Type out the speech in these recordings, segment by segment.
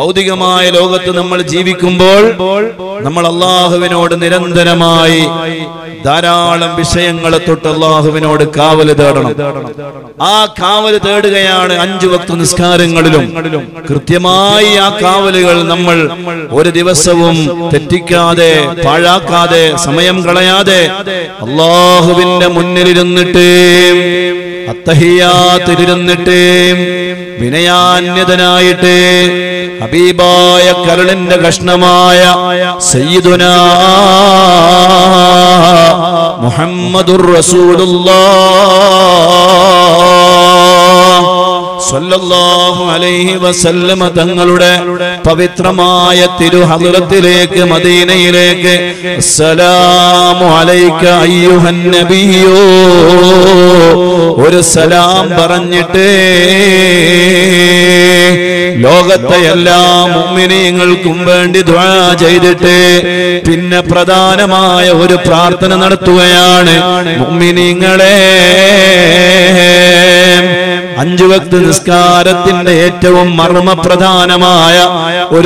ഭൗതികമായ ലോകത്ത് നമ്മൾ ജീവിക്കുമ്പോൾ നമ്മൾ അള്ളാഹുവിനോട് നിരന്തരമായി ധാരാളം വിഷയങ്ങളെ തൊട്ട് അള്ളാഹുവിനോട് കാവല് തേടണം ആ കാവല് തേടുകയാണ് അഞ്ചു വക്ത നിസ്കാരങ്ങളിലും കൃത്യമായി ആ കാവലുകൾ നമ്മൾ ഒരു ദിവസവും തെറ്റിക്കാതെ പാഴാക്കാതെ സമയം കളയാതെ അള്ളാഹുവിന്റെ മുന്നിലിരുന്നിട്ട് അത്തഹിയാത്തിരുന്നിട്ട് വിനയാന്യതനായിട്ട് ഹബീബായ കരളിന്റെ കഷ്ണമായ സയ്യിദുന മുഹമ്മദുർ റസൂലുള്ളാഹ് സ്വല്ലല്ലാഹു അലൈഹി വസല്ലമ തങ്ങളുടെ പവിത്രമായ തിരുഹദ്റത്തിലേക്ക് മദീനയിലേക്ക് അസ്സലാമു അലൈക അയ്യുഹൻ നബിയോ ഒരു സലാം പറഞ്ഞിട്ട് ലോകത്തെ എല്ലാ മുഅ്മിനീങ്ങൾക്കും വേണ്ടി ദുആ ചെയ്തിട്ട് പിന്നെ പ്രധാനമായ ഒരു പ്രാർത്ഥന നടത്തുകയാണ് മുഅ്മിനീങ്ങളെ അഞ്ചു വക്ത് നിസ്കാരത്തിന്റെ ഏറ്റവും മർമ്മപ്രധാനമായ ഒരു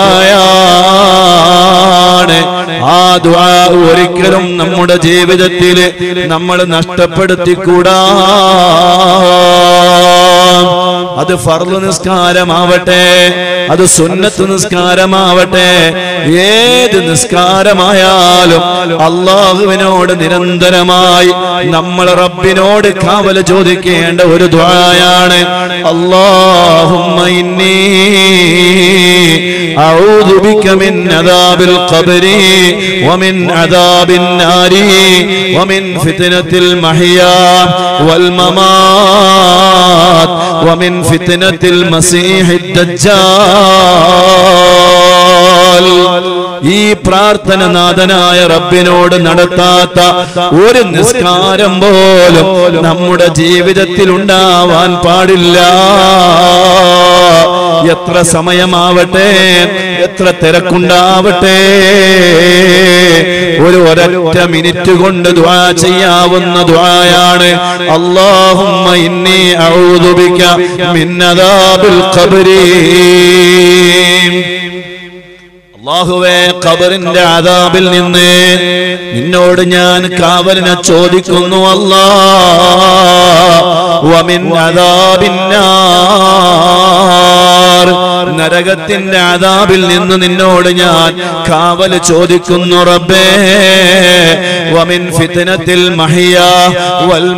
ദുആയാണ് ആ ദുആ ഒരിക്കലും നമ്മുടെ ജീവിതത്തിൽ നമ്മൾ നഷ്ടപ്പെടുത്തിക്കൂടാ അത് ഫർദ് നിസ്കാരമാവട്ടെ അത് സുന്നത്ത് നിസ്കാരമാവട്ടെ ഏത് നിസ്കാരമായാലും അള്ളാഹുവിനോട് നിരന്തരമായി നമ്മൾ റബ്ബിനോട് കാവല് ചോദിക്കേണ്ട ഒരു ദ്വായാണ് അള്ളാഹുമ്മ ഇന്നി أعوذ بك من عذاب القبر ومن عذاب النار ومن فتنة المحيا والممات ومن فتنة المسيح الدجال ഈ പ്രാർത്ഥന നാഥനായ റബ്ബിനോട് നടത്താത്ത ഒരു നിസ്കാരം പോലും നമ്മുടെ ജീവിതത്തിൽ ഉണ്ടാവാൻ പാടില്ല എത്ര സമയമാവട്ടെ എത്ര തിരക്കുണ്ടാവട്ടെ ഒരു ഒരൊറ്റ മിനിറ്റ് കൊണ്ട് ദ്വാ ചെയ്യാവുന്ന ദ്വായാണ് അള്ളാഹുമ്മ ഇന്നി അഊദു ബിക മിൻ അദാബിൽ ഖബ്രി അള്ളാഹുവേ ഖബറിന്റെ ആദാബിൽ നിന്ന് നിന്നോട് ഞാൻ കാവലിനെ ചോദിക്കുന്നു അല്ലാ വമിൻ അദാബിന്നാർ നരകത്തിന്റെ ആദാബിൽ നിന്ന് നിന്നോട് ഞാൻ കാവല് ചോദിക്കുന്നു റബ്ബേ വമിൻ ഫിത്നത്തിൽ മഹിയ വൽ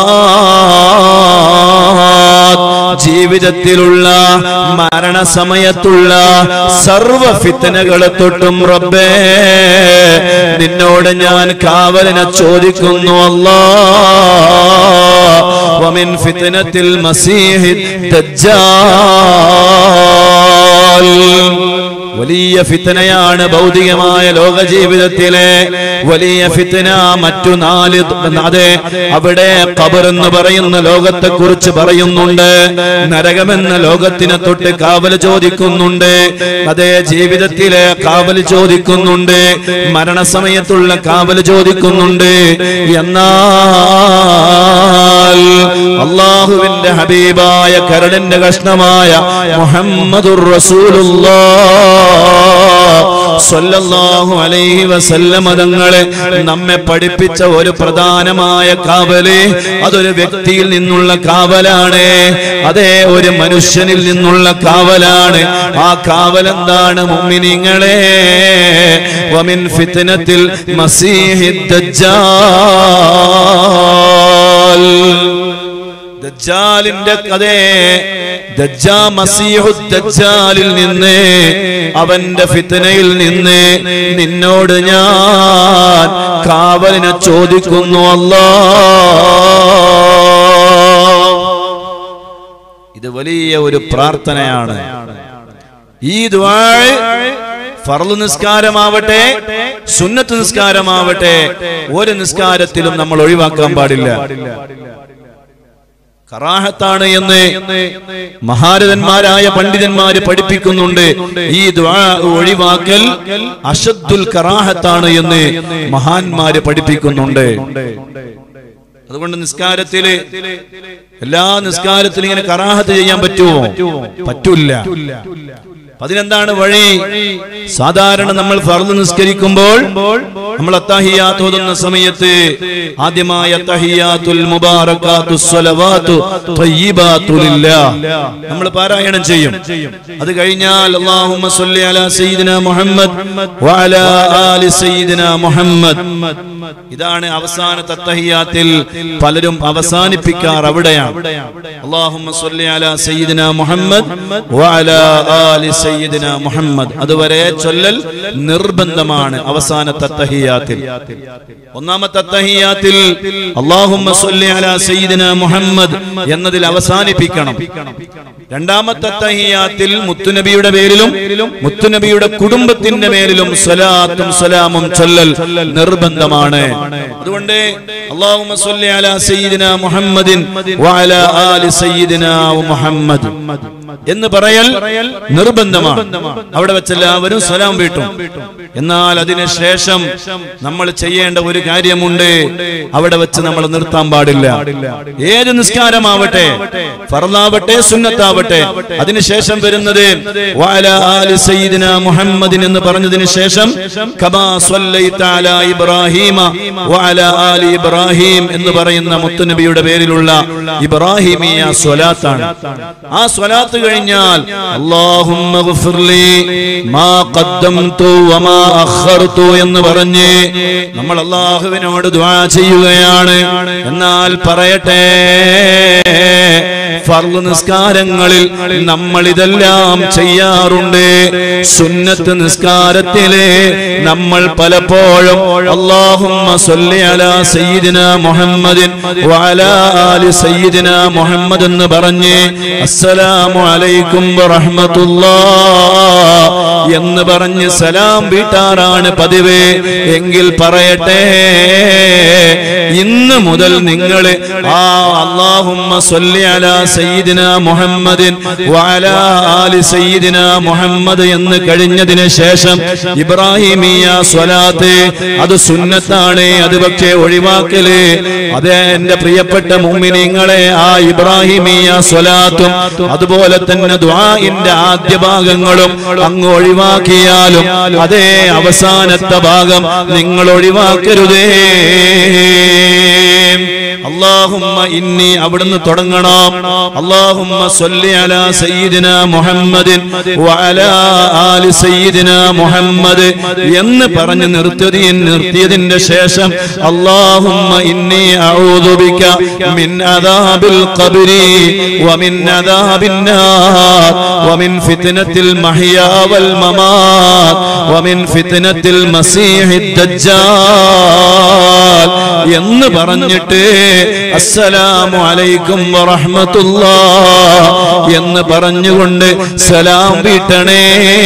മമാത് ജീവിതത്തിലുള്ള മരണസമയത്തുള്ള സർവ ഫിത്തനകളെ തൊട്ടും റബ്ബേ നിന്നോട് ഞാൻ കാവലിനെ ചോദിക്കുന്നു അല്ലാ വമിൻ ഫിത്നത്തിൽ മസീഹി ദജ്ജാൽ വലിയ ഫിത്തനയാണ് ഭൗതികമായ ലോക ജീവിതത്തിലെ വലിയ ഫിത്തന മറ്റു നാല് അതെ അവിടെ ഖബർ എന്ന് പറയുന്ന ലോകത്തെ കുറിച്ച് പറയുന്നുണ്ട് നരകമെന്ന ലോകത്തിനെ തൊട്ട് കാവൽ ചോദിക്കുന്നുണ്ട് അതേ ജീവിതത്തിലെ കാവൽ ചോദിക്കുന്നുണ്ട് മരണസമയത്തുള്ള കാവൽ ചോദിക്കുന്നുണ്ട് എന്നാൽ അള്ളാഹുവിന്റെ ഹബീബായ കരടിന്റെ കഷ്ണമായ മുഹമ്മദുർ റസൂലുള്ളാഹ് സ്വല്ലല്ലാഹു അലൈഹി വസല്ലമ തങ്ങളെ നമ്മെ പഠിപ്പിച്ച ഒരു പ്രധാനമായ കാവല് അതൊരു വ്യക്തിയിൽ നിന്നുള്ള കാവലാണ് അതേ ഒരു മനുഷ്യനിൽ നിന്നുള്ള കാവലാണ് ആ കാവൽ എന്താണ് മുഅ്മിനീങ്ങളെ വമിൻ ഫിത്നത്തിൽ മസീഹി ദജ്ജാൽ ദജ്ജാലിന്റെ കഥേ ദജ്ജാ മസീഹു ദജ്ജാലിൽ നിന്ന് അവന്റെ ഫിത്തനയിൽ നിന്ന് നിന്നോട് ഞാൻ കാവലിനെ ചോദിക്കുന്നു അല്ലാ ഇത് വലിയ ഒരു പ്രാർത്ഥനയാണ് ഈ ദ്വാ ഫർള് നിസ്കാരമാവട്ടെ സുന്നത്ത് നിസ്കാരമാവട്ടെ ഒരു നിസ്കാരത്തിലും നമ്മൾ ഒഴിവാക്കാൻ പാടില്ല കറാഹത്താണ് എന്ന് മഹാരഥന്മാരായ പണ്ഡിതന്മാര് പഠിപ്പിക്കുന്നുണ്ട് ഈ ദ്വാ ഒഴിവാക്കൽ അഷദ്ദുൽ കറാഹത്താണ് എന്ന് മഹാന്മാര് പഠിപ്പിക്കുന്നുണ്ട് അതുകൊണ്ട് നിസ്കാരത്തില് എല്ലാ നിസ്കാരത്തിലും ഇങ്ങനെ കറാഹത്ത് ചെയ്യാൻ പറ്റുമോ പറ്റൂല അതിനെന്താണ് വഴി സാധാരണ നമ്മൾ ഫർദ് നിസ്കരിക്കുമ്പോൾ നമ്മൾ അത്തഹിയാത്ത് ഓതുന്ന സമയത്ത് ആദ്യമായ അത്തഹിയാത്തുൽ മുബാറകാത്തു സ്വലവാത്തു ത്വയ്യിബാത്തു ലില്ലാഹ് നമ്മൾ പാരായണം ചെയ്യും അത് കഴിഞ്ഞാൽ അല്ലാഹുമ്മ സ്വല്ലി അലാ സയ്യിദിന മുഹമ്മദ് വഅലാ ആലി സയ്യിദിന മുഹമ്മദ് ഇതാണ് അവസാനത്തെ അത്തഹിയാത്തിൽ പലരും അവസാനിപ്പിക്കാർ അവിടെയാണ് അല്ലാഹുമ്മ സ്വല്ലി അലാ സയ്യിദിന മുഹമ്മദ് വഅലാ ആലി സയ്യിദിന മുഹമ്മദ് അതുവരെ ചൊല്ലൽ നിർബന്ധമാണ് അവസാനത്തെ അത്തഹിയാത്തിൽ ഒന്നാമത്തെ അത്തഹിയാത്തിൽ അല്ലാഹുമ്മ സ്വല്ലി അലാ സയ്യിദിന മുഹമ്മദ് എന്നതിൽ അവസാനിപ്പിക്കണം രണ്ടാമത്തെ അത്തഹിയാത്തിൽ മുത്തുനബിയുടെ പേരിലും മുത്തുനബിയുടെ കുടുംബത്തിന്റെ പേരിലും സ്വലാത്തും സലാമും ചൊല്ലൽ നിർബന്ധമാണ് അതുകൊണ്ട് അല്ലാഹുമ്മ സ്വല്ലി അലാ സയ്യിദിന മുഹമ്മദിൻ വഅലാ ആലി സയ്യിദിന മുഹമ്മദ് എന്ന് പറയൽ നിർബന്ധമാണ് അവിടെ വെച്ചെല്ലാവരും സ്വലാം വീട്ടും എന്നാൽ അതിനുശേഷം നമ്മൾ ചെയ്യേണ്ട ഒരു കാര്യമുണ്ട് അവിടെ വെച്ച് നമ്മൾ നിർത്താൻ പാടില്ല ഏത് നിസ്കാരമാവട്ടെ ഫർലാവട്ടെ സുന്നത്താവട്ടെ അതിനുശേഷം വരുന്നത് വഅലാ ആലി സയ്യിദിന മുഹമ്മദിൻ എന്ന് പറഞ്ഞതിന് ശേഷം കമാ സ്വല്ലൈത അലാ ഇബ്രാഹീമ വഅലാ ആലി ഇബ്രാഹിം എന്ന് പറയുന്ന മുത്തുനബിയുടെ പേരിലുള്ള ഇബ്രാഹിമിയ സ്വലാത്താണ് ആ സ്വലാത്ത് കഴിഞ്ഞാൽ അല്ലാഹുമ്മ ഗഫിർലി മാ ഖദ്ദംതു വമാ അഖർതു എന്ന് പറഞ്ഞ് നമ്മൾ അള്ളാഹുവിനോട് ദുആ ചെയ്യുകയാണ് എന്നാൽ പറയട്ടെ ഫർള് നിസ്കാരങ്ങളിൽ നമ്മൾ ഇതെല്ലാം ചെയ്യാറുണ്ട് സുന്നത്ത് നിസ്കാരത്തിലെ നമ്മൾ പലപ്പോഴും അല്ലാഹുമ്മ സ്വല്ലി അലാ സയ്യിദിന മുഹമ്മദിൻ വഅലാ ആലി സയ്യിദിന മുഹമ്മദ് എന്ന് പറഞ്ഞ് അസ്സലാമു അലൈക്കും വറഹ്മത്തുള്ളാഹ് എന്ന് പറഞ്ഞ് സലാം വീട്ടാറാണ് പതിവ് എങ്കിൽ പറയട്ടെ ഇന്ന് മുതൽ നിങ്ങൾ ആ അല്ലാഹുമ്മ സ്വല്ലി അലാ സയ്യിദിന മുഹമ്മദിൻ വഅലാ ആലി സയ്യിദിന മുഹമ്മദ് എന്ന് കഴിഞ്ഞതിന് ശേഷം ഇബ്രാഹിമിയ സ്വലാത്ത് അത് സുന്നത്താണ് അത് പക്ഷേ ഒഴിവാക്കല് അതെ എന്റെ പ്രിയപ്പെട്ട മുമ്മിനിങ്ങളെ ആ ഇബ്രാഹിമിയ സ്വലാത്തും അതുപോലെ തന്നെ ദ്വാഇന്റെ ആദ്യ ഭാഗങ്ങളും അങ്ങ് ഒഴിവാക്കിയാലും അതേ അവസാനത്തെ ഭാഗം നിങ്ങൾ ഒഴിവാക്കരുതേ അള്ളാഹുമ്മ ഇന്നി അവിടുന്ന് തുടങ്ങണം അള്ളാഹുമ്മ സ്വല്ലി അലാ സയ്യിദിന മുഹമ്മദിൻ വഅലാ ആലി സയ്യിദിന മുഹമ്മദ് എന്ന് പറഞ്ഞ് നിർത്തിയതിൻ നിർത്തിയതിന്റെ ശേഷം അള്ളാഹുമ്മ ഇന്നി അഊദു ബിക മിൻ അദാബിൽ ഖബ്രി വമിൻ അദാബിൻ നാർ വമിൻ ഫിത്നത്തിൽ മഹിയാ വൽ മമാത് വമിൻ ഫിത്നത്തിൽ മസീഹിദ് ദജ്ജാൽ എന്ന് പറഞ്ഞിട്ട് അസ്സലാമു അലൈക്കും വറഹ്മത്തുള്ളാ എന്ന് പറഞ്ഞുകൊണ്ട് സലാം വീട്ടണേ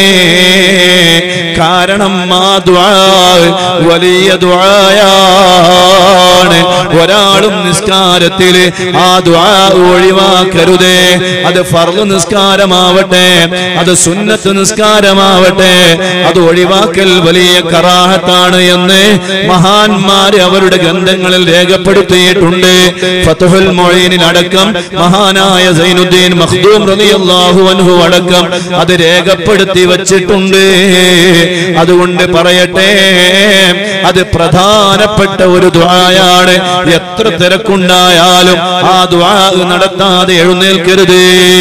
കാരണം ആ ദുആ വലിയ ദുആയാണ് ഒരാളും നിസ്കാരത്തിൽ ആ ദുആ ഒഴിവാക്കരുതേ അത് ഫർള് നിസ്കാരമാവട്ടെ അത് സുന്നത്ത് നിസ്കാരമാവട്ടെ അത് ഒഴിവാക്കൽ വലിയ കറാഹത്താണ് എന്ന് മഹാന്മാര് അവരുടെ ഗ്രന്ഥങ്ങളിൽ രേഖപ്പെടുത്തിയിട്ടുണ്ട് ഫതുഹുൽ മൊഴീനിൽ അടക്കം മഹാനായ സൈനുദ്ദീൻ മഖ്ദൂം റളിയല്ലാഹു അൻഹു അടക്കം അത് രേഖപ്പെടുത്തി വച്ചിട്ടുണ്ട് അതുകൊണ്ട് പറയട്ടെ അത് പ്രധാനപ്പെട്ട ഒരു ദുആയാണ് എത്ര തിരക്കുണ്ടായാലും ആ ദുആ നടത്താതെ എഴുന്നേൽക്കരുത്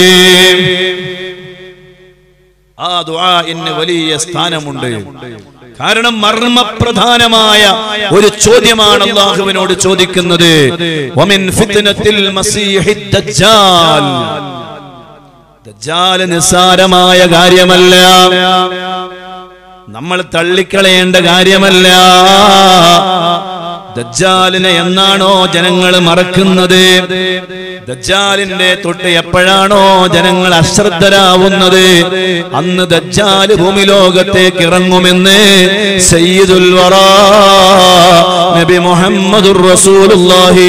ആ ദുആഇന് വലിയ സ്ഥാനമുണ്ട് കാരണം മർമ്മപ്രധാനമായ ഒരു ചോദ്യമാണ് അള്ളാഹുവിനോട് ചോദിക്കുന്നത് വമിൻ ഫിത്നത്തിൽ മസീഹിദ് ദജ്ജാൽ ദജ്ജാൽ നിസ്സാരമായ കാര്യമല്ല നമ്മൾ തള്ളിക്കളയേണ്ട കാര്യമല്ല ദജ്ജാലിനെ എന്നാണോ ജനങ്ങൾ മറക്കുന്നത് ദജ്ജാലിന്റെ തൊട്ട് എപ്പോഴാണോ ജനങ്ങൾ അശ്രദ്ധരാവുന്നത് അന്ന് ദജ്ജാല് ഭൂമി ലോകത്തേക്ക് ഇറങ്ങുമെന്ന് സയ്യിദുൽ വറാ നബി മുഹമ്മദുർ റസൂലുള്ളാഹി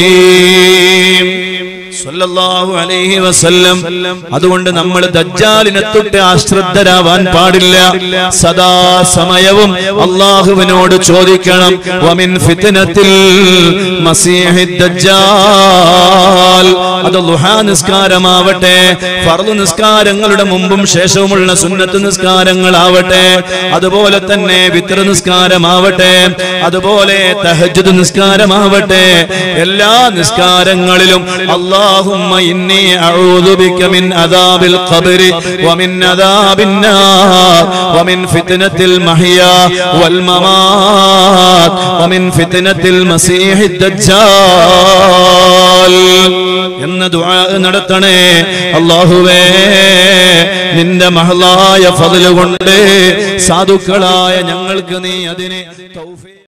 സല്ലല്ലാഹു അലൈഹി വസല്ലം അതുകൊണ്ട് നമ്മൾ ദജ്ജാലിനെ തൊട്ട് അശ്രദ്ധരാവാൻ പാടില്ല സദാ സമയവും അള്ളാഹുവിനോട് ചോദിക്കണം വമിൻ ഫിത്നത്തിൽ മസീഹിദ് ദജ്ജാൽ നിസ്കാരമായാൽ അത് ലുഹാ നിസ്കാരമാവട്ടെ ഫർദ് നിസ്കാരങ്ങളുടെ മുമ്പും ശേഷവുമുള്ള സുന്നത്ത് നിസ്കാരങ്ങളാവട്ടെ അതുപോലെ തന്നെ വിത്ര നിസ്കാരമാവട്ടെ അതുപോലെ തഹജ്ജുദ് നിസ്കാരമാവട്ടെ എല്ലാ നിസ്കാരങ്ങളിലും അല്ലാഹുമ്മ ഇന്നി അഊദു ബിക മിൻ അദാബിൽ ഖബ്രി വമിൻ അദാബിൻ നാർ വമിൻ ഫിത്നത്തിൽ മഹിയ വൽ മമാത് വമിൻ ഫിത്നത്തിൽ മസീഹി ദജ്ജാൽ എന്ന ദുആ നടത്തണേ അല്ലാഹുവേ നിന്റെ മഹലായ ഫضل കൊണ്ട് സാധുക്കളായ ഞങ്ങൾക്ക് നീ അതിനെ തൗഫീ